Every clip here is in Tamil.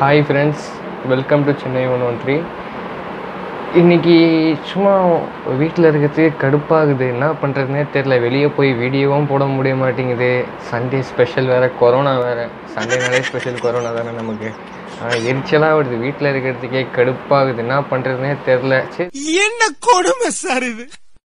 hi friends welcome to Chennai one one three இன்றைக்கி சும்மா வீட்டில் இருக்கிறது கடுப்பாகுது என்ன பண்ணுறதுனே தெரில வெளியே போய் வீடியோவும் போட முடிய மாட்டேங்குது சண்டே ஸ்பெஷல் வேறு கொரோனா வேறு சண்டேனாலே ஸ்பெஷல் கொரோனா தானே நமக்கு எரிச்சலாக வருது வீட்டில் இருக்கிறதுக்கே கடுப்பாகுது என்ன பண்ணுறதுனே தெரில சரி என்ன கொடுமை சார் இது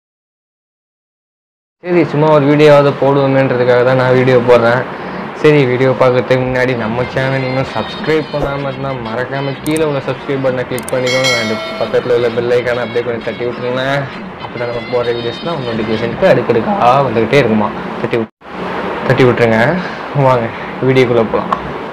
சரி சும்மா ஒரு வீடியோவாவது போடுவோமேன்றதுக்காக தான் நான் வீடியோ போடுறேன் சரி வீடியோ பார்க்கறதுக்கு முன்னாடி நம்ம சேனல் இன்னும் சப்ஸ்கிரைப் பண்ணாமல் இருந்தால் மறக்காமல் கீழே உள்ள சப்ஸ்கிரைப் பட்டனை கிளிக் பண்ணிக்கோங்க அண்ட் பக்கத்தில் உள்ள பெல் ஐக்கான அப்படியே கொஞ்சம் தட்டி விட்டுருங்க அப்போ தான் நம்ம போடுற வீடியோஸ்லாம் உங்கள் நோட்டிஃபிகேஷனுக்கு அடுக்கடுக்காக வந்துக்கிட்டே இருக்குமா தட்டி விட் தட்டி விட்டுருங்க வாங்க வீடியோக்குள்ளே போகலாம்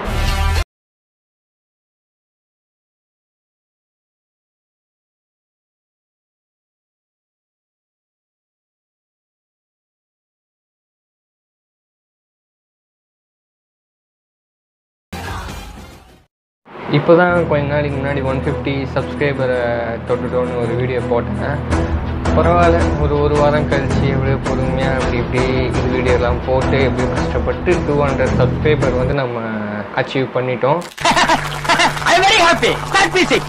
இப்போ தான் கொஞ்ச நாளைக்கு முன்னாடி ஒன் ஃபிஃப்டி சப்ஸ்கிரைபரை தொட்டுட்டோன்னு ஒரு வீடியோ போட்டேன் பரவாயில்ல ஒரு ஒரு வாரம் கழிச்சு அப்படியே பொறுமையாக அப்படி இப்படி இது வீடியோலாம் போட்டு எப்படி கஷ்டப்பட்டு டூ ஹண்ட்ரட் சப்ஸ்கிரைபர் வந்து நம்ம அச்சீவ் பண்ணிட்டோம் I am very happy start music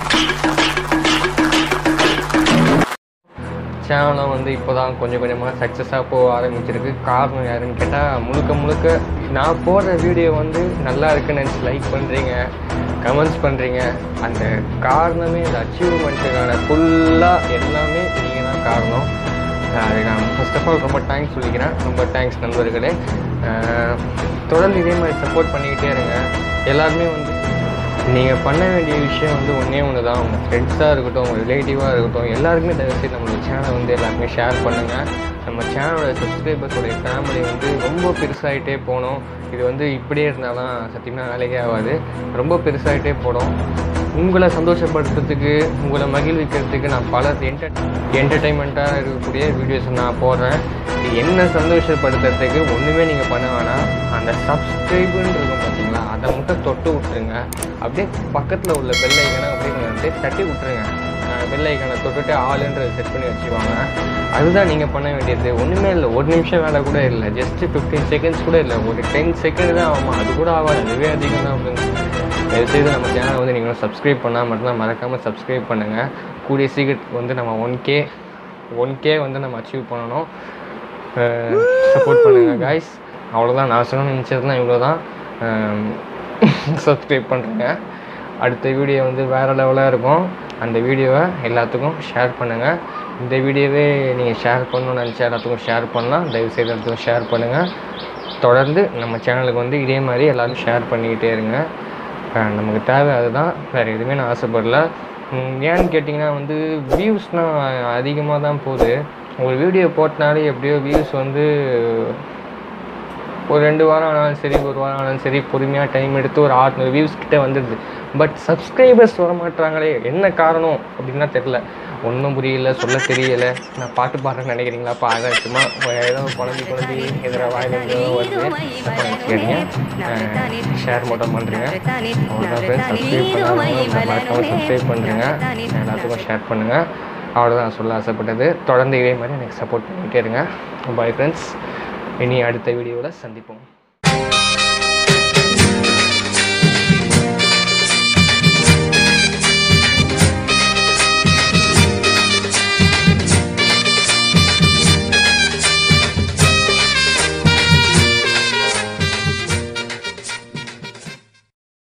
சேனலும் வந்து இப்போ தான் கொஞ்சம் கொஞ்சமாக சக்ஸஸாக போக ஆரம்பிச்சிருக்கு காரணம் யாருன்னு கேட்டால் முழுக்க முழுக்க நான் போடுற வீடியோ வந்து நல்லா இருக்குன்னு நினச்சி லைக் பண்ணுறீங்க கமெண்ட்ஸ் பண்ணுறீங்க அந்த காரணமே இந்த அச்சீவ்மெண்ட்டுக்கான ஃபுல்லாக எல்லாமே நீங்கள் தான் காரணம் அதுக்கு நான் ஃபர்ஸ்ட் ஆஃப் ஆல் ரொம்ப தேங்க்ஸ் சொல்லிக்கிறேன் ரொம்ப தேங்க்ஸ் நண்பர்களே அஹ் தொடர்ந்து இதே மாதிரி சப்போர்ட் பண்ணிக்கிட்டே இருங்க எல்லாருமே வந்து நீங்கள் பண்ண வேண்டிய விஷயம் வந்து ஒன்றே ஒன்று தான் உங்கள் ஃப்ரெண்ட்ஸாக இருக்கட்டும் உங்கள் ரிலேட்டிவாக இருக்கட்டும் எல்லாருக்குமே தயவுசெய்து நம்மளோட சேனலை வந்து எல்லாருமே ஷேர் பண்ணுங்கள் நம்ம சேனலோட சப்ஸ்கிரைபர்ஸோடைய ஃபேமிலி வந்து ரொம்ப பெருசாகிட்டே போகணும் இது வந்து இப்படியே இருந்தாலும் சத்தியமாக வேலைக்கே ஆகாது ரொம்ப பெருசாகிட்டே போடும் உங்களை சந்தோஷப்படுத்துறதுக்கு உங்களை மகிழ்விக்கிறதுக்கு நான் பல என்டர் என்டர்டைன்மெண்ட்டாக இருக்கக்கூடிய வீடியோஸ் நான் போடுறேன் இது என்ன சந்தோஷப்படுத்துறதுக்கு ஒன்றுமே நீங்கள் பண்ண வேணாம் அந்த சப்ஸ்கிரைபுன்னு இருக்கும் பார்த்தீங்களா அதை மட்டும் தொட்டு விட்டுருங்க அப்படியே பக்கத்தில் உள்ள பெல் ஐக்கனை அப்படியே கொஞ்சம் அப்படியே தட்டி விட்டுருங்க பெல் ஐக்கனை தொட்டுட்டு ஆளுன்றதை செட் பண்ணி வச்சுக்குவாங்க அதுதான் நீங்கள் பண்ண வேண்டியது ஒன்றுமே இல்லை ஒரு நிமிஷம் வேலை கூட இல்லை ஜஸ்ட் ஃபிஃப்டீன் செகண்ட்ஸ் கூட இல்லை ஒரு டென் செகண்ட் தான் ஆகும் அது கூட ஆகாது அதுவே அதிகம் தான் அப்படின்னு தயவுசெய்து நம்ம சேனலை வந்து நீங்களும் சப்ஸ்கிரைப் பண்ணால் மட்டும்தான் மறக்காமல் சப்ஸ்கிரைப் பண்ணுங்கள் கூடிய சீக்கிரத்துக்கு வந்து நம்ம ஒன் கே ஒன் கே வந்து நம்ம அச்சீவ் பண்ணணும் சப்போர்ட் பண்ணுங்கள் காய்ஸ் அவ்வளோதான் நான் சொல்லணும்னு நினச்சதுலாம் இவ்வளோ தான் சப்ஸ்கிரைப் பண்ணுறேங்க அடுத்த வீடியோ வந்து வேறு லெவலாக இருக்கும் அந்த வீடியோவை எல்லாத்துக்கும் ஷேர் பண்ணுங்கள் இந்த வீடியோவே நீங்கள் ஷேர் பண்ணணும்னு நினச்சா எல்லாத்துக்கும் ஷேர் பண்ணலாம் தயவுசெய்து எல்லாத்துக்கும் ஷேர் பண்ணுங்கள் தொடர்ந்து நம்ம சேனலுக்கு வந்து இதே மாதிரி எல்லோரும் ஷேர் பண்ணிக்கிட்டே இருங்க அஹ் நமக்கு தேவை அதுதான் வேறு எதுவுமே நான் ஆசைப்படல உம் ஏன்னு கேட்டிங்கன்னா வந்து வியூஸ்னால் அதிகமாக தான் போகுது ஒரு வீடியோ போட்டனாலே எப்படியோ வியூஸ் வந்து ஒரு ரெண்டு வாரம் ஆனாலும் சரி ஒரு வாரம் ஆனாலும் சரி பொறுமையாக டைம் எடுத்து ஒரு ஆறுநூறு வியூஸ் கிட்ட வந்துடுது பட் சப்ஸ்கிரைபர்ஸ் வர மாட்டாங்களே என்ன காரணம் அப்படின்னா தெரில ஒன்றும் புரியல சொல்ல தெரியல நான் பாட்டு பாடுறேன்னு நினைக்கிறீங்களா பாட சும்மா ஏதோ குழந்தை குழந்தை எதிராக வாயில் வருது தப்பா நினைச்சுக்காதீங்க ஷேர் மட்டும் பண்ணுறீங்க அவ்வளோதான் ஃப்ரெண்ட்ஸ் சப்ஸ்கிரைப் பண்ணாதவங்க மறக்காமல் சப்ஸ்கிரைப் பண்ணுறேங்க எல்லாத்துக்கும் ஷேர் பண்ணுங்கள் அவ்வளோதான் நான் சொல்ல ஆசைப்பட்டது தொடர்ந்து இதே மாதிரி எனக்கு சப்போர்ட் பண்ணிகிட்டே இருங்க பாய் ஃப்ரெண்ட்ஸ் இனி அடுத்த வீடியோவில் சந்திப்போம்